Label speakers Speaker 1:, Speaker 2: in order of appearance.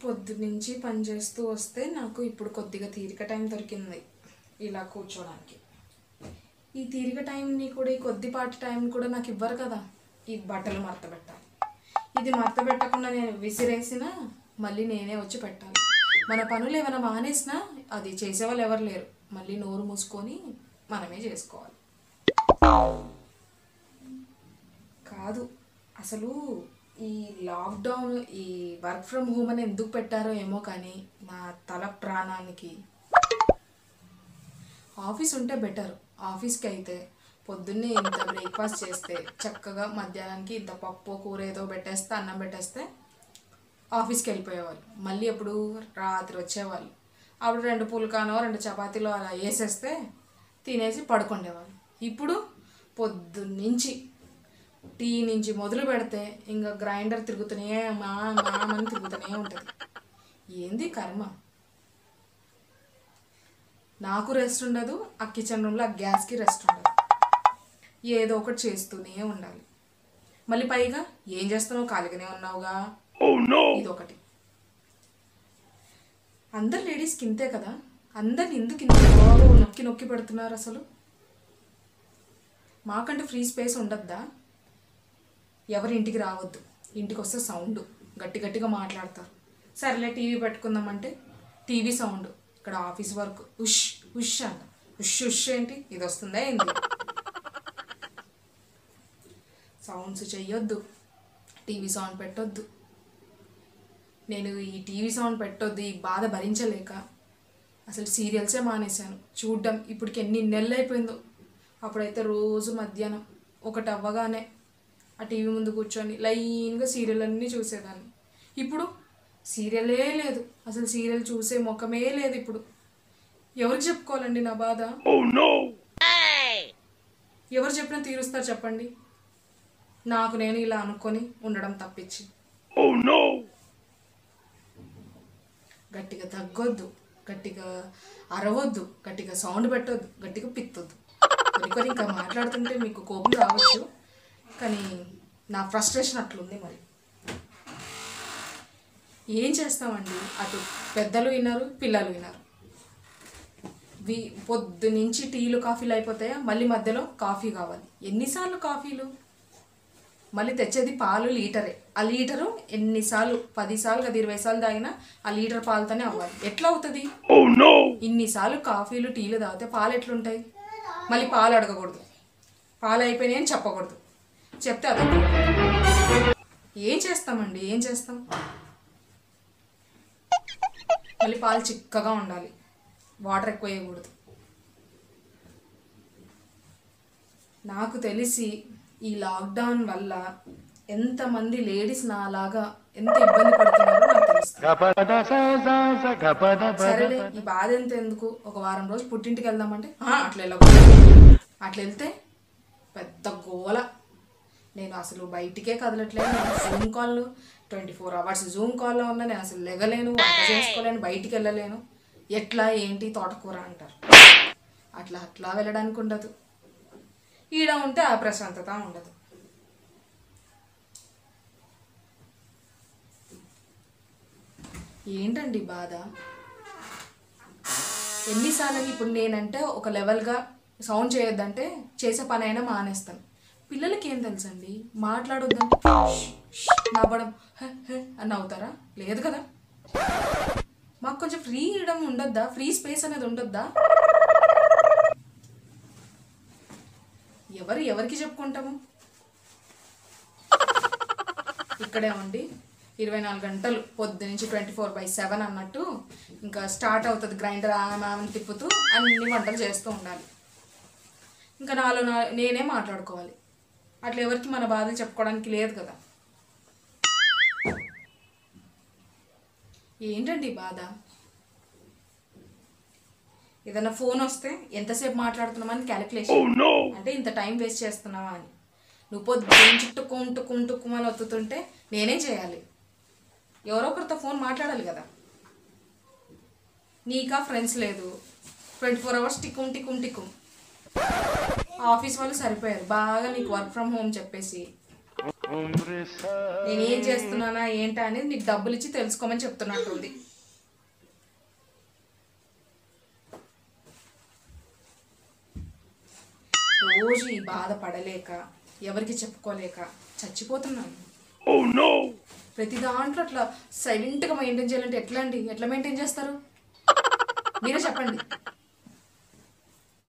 Speaker 1: పొద్దునుంచి పని చేస్తూ వస్తే నాకు ఇప్పుడు కొద్దిగా తీరిక టైం దొరికింది ఇలా కూర్చోడానికి ఈ తీరిక టైంని కూడా ఈ కొద్దిపాటి టైం కూడా నాకు ఇవ్వరు కదా ఈ బట్టలు మడత పెట్టాలి ఇది మడత పెట్టకుండా నేను విసిరేసినా మళ్ళీ నేనే వచ్చి పెట్టాలి మన పనులు ఏమైనా మానేసినా అది చేసేవాళ్ళు ఎవరు లేరు మళ్ళీ నోరు మూసుకొని మనమే చేసుకోవాలి కాదు అసలు ఈ లాక్డౌన్ ఈ వర్క్ ఫ్రమ్ హోమ్ అని ఎందుకు పెట్టారో ఏమో కానీ నా తల ప్రాణానికి ఆఫీస్ ఉంటే బెటర్ ఆఫీస్కి అయితే పొద్దున్నే ఇంత బ్రేక్ఫాస్ట్ చేస్తే చక్కగా మధ్యాహ్నానికి ఇంత పప్పు కూర ఏదో పెట్టేస్తే అన్నం పెట్టేస్తే ఆఫీస్కి వెళ్ళిపోయేవాళ్ళు మళ్ళీ అప్పుడు రాత్రి వచ్చేవాళ్ళు అప్పుడు రెండు పుల్కానో రెండు చపాతీలు అలా వేసేస్తే తినేసి పడుకుండేవాళ్ళు ఇప్పుడు పొద్దున్నుంచి టీ నుంచి మొదలు పెడితే ఇంకా గ్రైండర్ తిరుగుతూనే మా మామని తిరుగుతూనే ఉంటుంది ఏంది కర్మ నాకు రెస్ట్ ఉండదు ఆ కిచెన్ రూమ్లో ఆ గ్యాస్కి రెస్ట్ ఉండదు ఏదో ఒకటి చేస్తూనే ఉండాలి మళ్ళీ పైగా ఏం చేస్తున్నావు ఖాళీగానే ఉన్నావుగా ఇదొకటి అందరు లేడీస్కి ఇంతే కదా అందరిని ఎందుకు ఇంత బాగా నొక్కి నొక్కి పెడుతున్నారు అసలు మాకంటే ఫ్రీ స్పేస్ ఉండద్దా ఎవరి ఇంటికి రావద్దు ఇంటికి వస్తే సౌండ్ గట్టి గట్టిగా మాట్లాడతారు సరేలే టీవీ పెట్టుకుందామంటే టీవీ సౌండ్ ఇక్కడ ఆఫీస్ వర్క్ ఉష్ ఉష్ అంట ఉష్ ఉష్ ఏంటి ఇది వస్తుందా ఏంటి సౌండ్స్ చెయ్యొద్దు టీవీ సౌండ్ పెట్టొద్దు నేను ఈ టీవీ సౌండ్ పెట్టొద్దు ఈ బాధ భరించలేక అసలు సీరియల్సే మానేశాను చూడ్డం ఇప్పటికి ఎన్ని నెలలు అయిపోయిందో అప్పుడైతే రోజు మధ్యాహ్నం ఒకటి అవ్వగానే ఆ టీవీ ముందు కూర్చొని లైన్గా సీరియల్ అన్నీ చూసేదాన్ని ఇప్పుడు సీరియలే లేదు అసలు సీరియల్ చూసే ముఖమే లేదు ఇప్పుడు ఎవరికి చెప్పుకోవాలండి నా బాధ ఎవరు చెప్పినా తీరుస్తారు చెప్పండి నాకు నేను ఇలా అనుకొని ఉండడం తప్పించి గట్టిగా తగ్గొద్దు గట్టిగా అరవద్దు గట్టిగా సౌండ్ పెట్టొద్దు గట్టిగా పిత్తొద్దు కొన్ని కొన్ని ఇంకా మాట్లాడుతుంటే మీకు కోపం రావచ్చు కానీ నా ఫ్రస్ట్రేషన్ అట్లుంది మరి ఏం చేస్తామండి అటు పెద్దలు విన్నారు పిల్లలు విన్నారు వి పొద్దు నుంచి టీలు కాఫీలు అయిపోతాయా మళ్ళీ మధ్యలో కాఫీ కావాలి ఎన్నిసార్లు కాఫీలు మళ్ళీ తెచ్చేది పాలు లీటరే ఆ లీటరు ఎన్నిసార్లు పదిసార్లు కదా ఇరవై సార్లు తాగినా ఆ లీటర్ పాలతోనే అవ్వాలి ఎట్లా అవుతుంది ఇన్నిసార్లు కాఫీలు టీలు తాగితే పాలు ఎట్లుంటాయి మళ్ళీ పాలు అడగకూడదు పాలు అయిపోయినాయి అని చెప్పకూడదు చెప్తే అదే ఏం చేస్తామండి ఏం చేస్తాం మళ్ళీ పాలు చిక్కగా ఉండాలి వాటర్ ఎక్కువ వేయకూడదు నాకు తెలిసి ఈ లాక్డౌన్ వల్ల ఎంతమంది లేడీస్ నాలాగా ఎంత ఇబ్బంది పడుతున్నారో నాకు తెలుస్తుంది సరేలే ఈ బాధ ఎంత ఎందుకు ఒక వారం రోజులు పుట్టింటికి వెళ్దామంటే "ఆ, అట్లా వెళ్ళకూడదు అట్లా వెళ్తే పెద్ద గోల నేను అసలు బయటికే కదలట్లేదు Zoom call twenty four hours Zoom కాల్లో ఉన్నా నేను అసలు లెగలేను వంట చేసుకోలేను బయటికి వెళ్ళలేను ఎట్లా ఏంటి తోటకూర అంటారు అట్లా అట్లా వెళ్ళడానికి ఉండదు ఈడ ఉంటే ఆ ప్రశాంతత ఉండదు ఏంటండి బాధ ఎన్నిసార్లు ఇప్పుడు నేనంటే ఒక లెవెల్గా సౌండ్ చేయొద్దంటే చేసే పని అయినా మానేస్తాను పిల్లలకి ఏం తెలుసండి మాట్లాడొద్దంటే ష్, ష్, నవ్వడం హ, హ అని నవ్వుతారా లేదు కదా మాకు కొంచెం ఫ్రీడమ్ ఉండొద్దా ఫ్రీ స్పేస్ అనేది ఉండొద్దా ఎవరు ఎవరికి చెప్పుకుంటాము ఇక్కడే ఉండి ఇరవై నాలుగు గంటలు పొద్దు నుంచి ట్వంటీ ఫోర్ బై సెవెన్ అన్నట్టు ఇంకా స్టార్ట్ అవుతుంది గ్రైండర్ ఆమె తిప్పుతూ అన్ని వంటలు చేస్తూ ఉండాలి ఇంకా నాలో నా నేనే మాట్లాడుకోవాలి అట్లా ఎవరికి మన బాధలు చెప్పుకోవడానికి లేదు కదా ఏంటండి ఈ బాధ ఏదైనా ఫోన్ వస్తే ఎంతసేపు మాట్లాడుతున్నామని క్యాలిక్యులేషన్ అంటే ఇంత టైం వేస్ట్ చేస్తున్నావా అని నువ్వు పొద్దున్న చుట్టుకుం టుక్కుం టుక్కుమని ఒత్తుతుంటే నేనేం చేయాలి ఎవరో ఒకరితో ఫోన్ మాట్లాడాలి కదా నీకా ఫ్రెండ్స్ లేదు ట్వంటీ ఫోర్ అవర్స్ టిక్కుం టిక్కుం టిక్కుం ఆఫీస్ వాళ్ళు సరిపోయారు బాగా నీకు వర్క్ ఫ్రమ్ హోమ్ చెప్పేసి నేను ఏం చేస్తున్నానా ఏంటా అనేది నీకు డబ్బులు ఇచ్చి తెలుసుకోమని చెప్తున్నట్టుంది రోజు ఈ బాధ పడలేక ఎవరికి చెప్పుకోలేక చచ్చిపోతున్నాను ప్రతి దాంట్లో అట్లా సైలెంట్గా మెయింటైన్ చేయాలంటే ఎట్లా అండి ఎట్లా మెయింటైన్ చేస్తారు మీరే చెప్పండి